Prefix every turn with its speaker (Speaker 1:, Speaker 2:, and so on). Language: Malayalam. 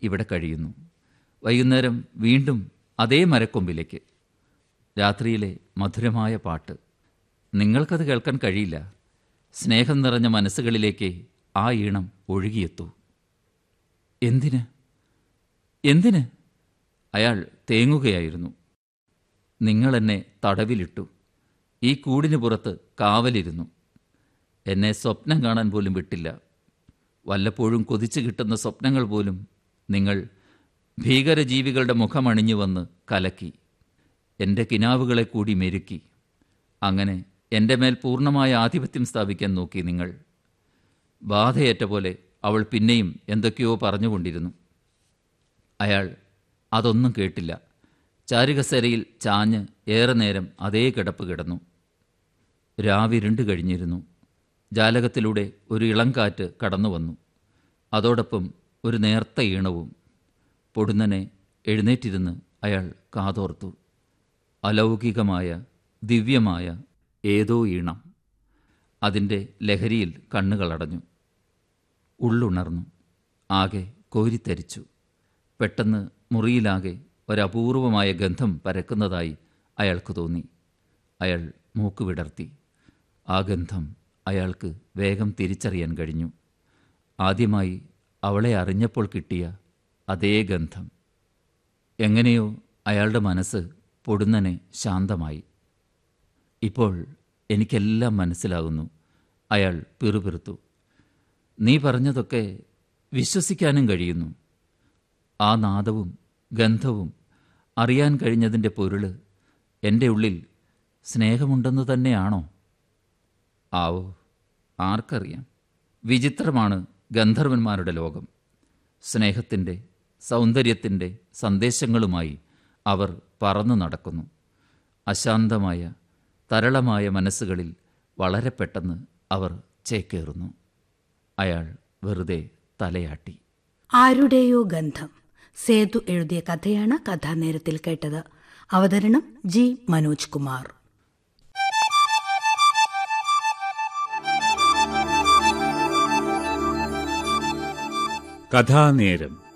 Speaker 1: ഇവിടെ കഴിയുന്നു വൈകുന്നേരം വീണ്ടും അതേ മരക്കൊമ്പിലേക്ക് രാത്രിയിലെ മധുരമായ പാട്ട് നിങ്ങൾക്കത് കേൾക്കാൻ കഴിയില്ല സ്നേഹം നിറഞ്ഞ മനസ്സുകളിലേക്ക് ആ ഈണം ഒഴുകിയെത്തൂ എന്തിന് എന്തിന് അയാൾ തേങ്ങുകയായിരുന്നു നിങ്ങൾ എന്നെ തടവിലിട്ടു ഈ കൂടിന് പുറത്ത് കാവലിരുന്നു എന്നെ സ്വപ്നം കാണാൻ പോലും വിട്ടില്ല വല്ലപ്പോഴും കൊതിച്ചു കിട്ടുന്ന സ്വപ്നങ്ങൾ പോലും നിങ്ങൾ ഭീകരജീവികളുടെ മുഖമണിഞ്ഞു വന്ന് കലക്കി എൻ്റെ കിനാവുകളെ കൂടി മെരുക്കി അങ്ങനെ എൻ്റെ മേൽ പൂർണ്ണമായ ആധിപത്യം സ്ഥാപിക്കാൻ നോക്കി നിങ്ങൾ ബാധയേറ്റ പോലെ അവൾ പിന്നെയും എന്തൊക്കെയോ പറഞ്ഞുകൊണ്ടിരുന്നു അയാൾ അതൊന്നും കേട്ടില്ല ചാരുകസേരയിൽ ചാഞ്ഞ് ഏറെ നേരം അതേ കിടപ്പ് കിടന്നു രാവിരുണ്ട് കഴിഞ്ഞിരുന്നു ജാലകത്തിലൂടെ ഒരു ഇളംകാറ്റ് കടന്നു വന്നു അതോടൊപ്പം ഒരു നേർത്ത ഈണവും പൊടുന്നനെ എഴുന്നേറ്റിരുന്ന് അയാൾ കാതോർത്തു അലൗകികമായ ദിവ്യമായ ഏതോ ഈണം അതിൻ്റെ ലഹരിയിൽ കണ്ണുകളടഞ്ഞു ഉള്ളുണർന്നു ആകെ കോരിത്തരിച്ചു പെട്ടെന്ന് മുറിയിലാകെ ഒരപൂർവമായ ഗന്ധം പരക്കുന്നതായി അയാൾക്ക് തോന്നി അയാൾ മൂക്ക് വിടർത്തി ആ ഗന്ധം അയാൾക്ക് വേഗം തിരിച്ചറിയാൻ കഴിഞ്ഞു ആദ്യമായി അവളെ അറിഞ്ഞപ്പോൾ കിട്ടിയ അതേ ഗന്ധം എങ്ങനെയോ അയാളുടെ മനസ്സ് പൊടുന്നനെ ശാന്തമായി ഇപ്പോൾ എനിക്കെല്ലാം മനസ്സിലാകുന്നു അയാൾ പിറുപിറുത്തു നീ പറഞ്ഞതൊക്കെ വിശ്വസിക്കാനും കഴിയുന്നു ആ നാദവും ഗന്ധവും അറിയാൻ കഴിഞ്ഞതിൻ്റെ പൊരുള് എൻ്റെ ഉള്ളിൽ സ്നേഹമുണ്ടെന്ന് തന്നെയാണോ ആവോ ആർക്കറിയാം വിചിത്രമാണ് ഗന്ധർവന്മാരുടെ ലോകം സ്നേഹത്തിൻ്റെ സൗന്ദര്യത്തിൻ്റെ സന്ദേശങ്ങളുമായി അവർ പറന്നു നടക്കുന്നു അശാന്തമായ തരളമായ മനസ്സുകളിൽ വളരെ പെട്ടെന്ന് അവർ ചേക്കേറുന്നു അയാൾ വെറുതെ തലയാട്ടി
Speaker 2: ആരുടെയോ ഗന്ധം സേതു എഴുതിയ കഥയാണ് കഥാനേരത്തിൽ കേട്ടത് അവതരണം ജി മനോജ് കുമാർ
Speaker 3: കഥാനേരം